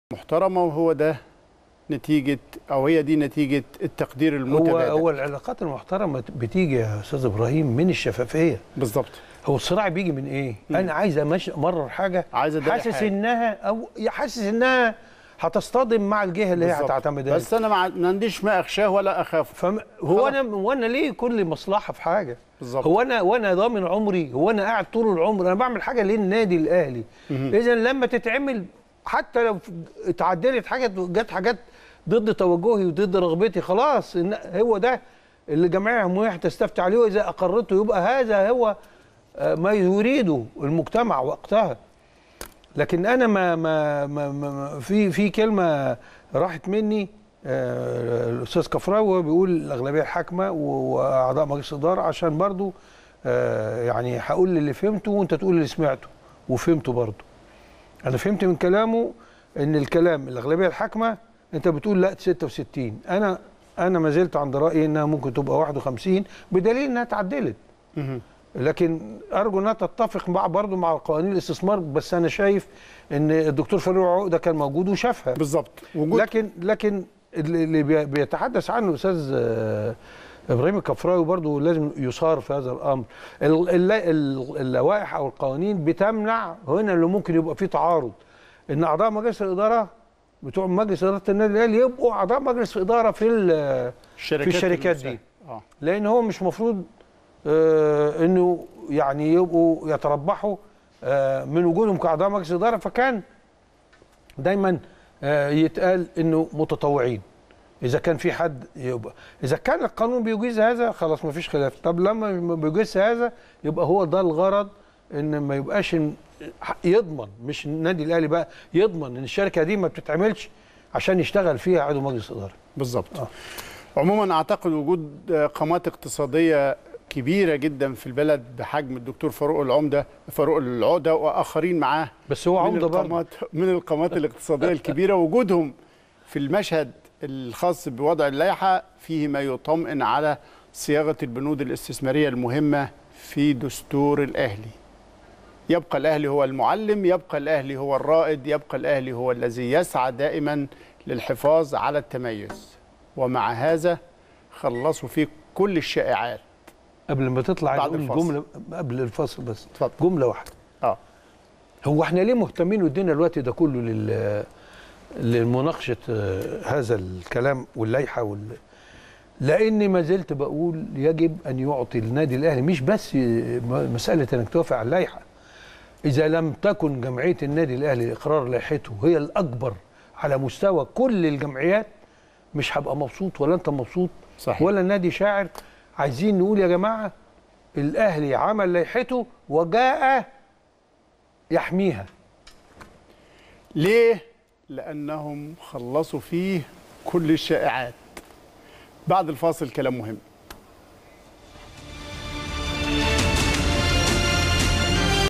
محترمه وهو ده نتيجه او هي دي نتيجه التقدير هو المتبادل هو العلاقات المحترمه بتيجي يا استاذ ابراهيم من الشفافيه بالظبط هو الصراع بيجي من ايه مم. انا عايز امشي امرر حاجه عايز أداري حاسس حاجة. انها او حاسس انها هتصطدم مع الجهه اللي هي بالظبط. هتعتمد عليها بس انا ما ما عنديش ما اخشاه ولا اخافه فم... هو خلاص. انا وانا ليه كل مصلحه في حاجه بالظبط هو انا وانا ضامن عمري هو انا قاعد طول العمر انا بعمل حاجه للنادي الاهلي مهم. اذا لما تتعمل حتى لو اتعدلت حاجه جت حاجات ضد توجهي وضد رغبتي خلاص إن- هو ده اللي جمعيه عموميه هتستفتي عليه واذا اقرته يبقى هذا هو آه، ما يريده المجتمع وقتها لكن انا ما ما, ما, ما ما- في في كلمه راحت مني آه، الاستاذ كفراوي بيقول الاغلبيه الحاكمه و- واعضاء مجلس الاداره عشان برضو آه، يعني هقول اللي فهمته وانت تقول اللي سمعته وفهمته برضو انا فهمت من كلامه ان الكلام الاغلبيه الحاكمه انت بتقول لا 66 انا انا ما زلت عند رايي انها ممكن تبقى 51 بدليل انها اتعدلت مهم. لكن ارجو انها تتفق مع برضه مع قوانين الاستثمار بس انا شايف ان الدكتور فاروق عقده كان موجود وشافها بالظبط وجود لكن لكن اللي اللي بي- بيتحدث عنه الاستاذ آه، ابراهيم الكفراوي برضه لازم يصار في هذا الامر ال- الل- ال- اللوائح او القوانين بتمنع هنا اللي ممكن يبقى فيه تعارض ان اعضاء مجلس الاداره بتوع مجلس اداره النادي الاهلي يبقوا اعضاء مجلس اداره في ال- الشركات في الشركات دي. المساهمة. اه لان هو مش مفروض آه انه يعني يبقوا يتربحوا آه من وجودهم كاعضاء مجلس اداره فكان دايما آه يتقال انه متطوعين اذا كان في حد يبقى اذا كان القانون بيجيز هذا خلاص ما فيش خلاف طب لما ما بيجيز هذا يبقى هو ده الغرض ان ما يبقاش إن- يضمن مش النادي الاهلي بقى يضمن ان الشركه دي ما بتتعملش عشان يشتغل فيها عضو مجلس اداره بالظبط آه. عموما اعتقد وجود قامات اقتصاديه كبيره جدا في البلد بحجم الدكتور فاروق العمده فاروق العقده واخرين معاه بس هو من عمده برضه القامات من القامات الاقتصاديه الكبيره وجودهم في المشهد الخاص بوضع اللائحه فيه ما يطمئن على صياغه البنود الاستثماريه المهمه في دستور الاهلي. يبقى الاهلي هو المعلم، يبقى الاهلي هو الرائد، يبقى الاهلي هو الذي يسعى دائما للحفاظ على التميز. ومع هذا خلصوا فيه كل الشائعات. قبل ما تطلع بعد نقول الفاصل. جمله قبل الفاصل بس اتفضل. جمله واحده اه هو احنا ليه مهتمين وادينا الوقت ده كله لل لمناقشه آه، هذا الكلام واللائحه وال لاني ما زلت بقول يجب ان يعطي النادي الاهلي مش بس م- مساله انك توافق على اللائحه اذا لم تكن جمعيه النادي الاهلي لاقرار لائحته هي الاكبر على مستوى كل الجمعيات مش هبقى مبسوط ولا انت مبسوط صحيح. ولا النادي شاعر عايزين نقول يا جماعه الاهلي عمل لائحته وجاء يحميها ليه؟ لأنهم خلصوا فيه كل الشائعات. بعد الفاصل كلام مهم.